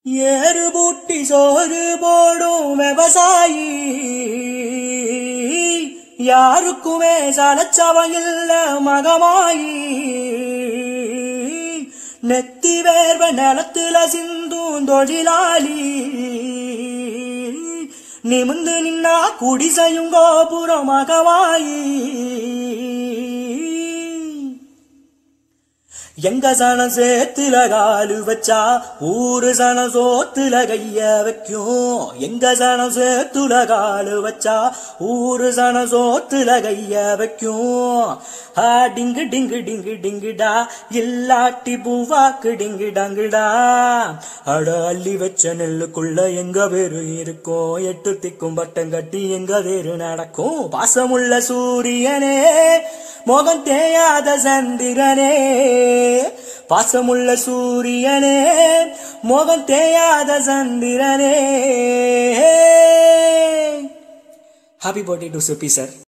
ஏறு பூட்டி சோறு போடும் விவசாயி யாருக்குமே சலச்சவன் இல்ல மகமாயி நெத்தி வேர்வ நிலத்துல சிந்தும் தொழிலாளி நிமிந்து நின்னா குடிசையும் கோபுரம் மகமாயி எங்க சனம் சேத்துல காலு வச்சா ஊரு சனம் சோத்துல கைய வைக்கும் எங்க சனம் சேத்துல காலு வச்சா ஊரு சனம் சோத்துல கைய வைக்கும் ஆ டிங்கு டிங்கு டிங்கு டிங்குடா இல்லாட்டி பூவாக்கு டிங்கு டங்குடா அட அள்ளி வச்ச நெல்லுக்குள்ள எங்க பேரு இருக்கும் எட்டு திக்கும் பட்டம் கட்டி எங்க பேரு நடக்கும் பாசமுள்ள சூரியனே முகம் தேயாத சந்திரனே பாசமுள்ள சூரியனே முகம் தேயாத சந்திரனே happy birthday to Subbi sir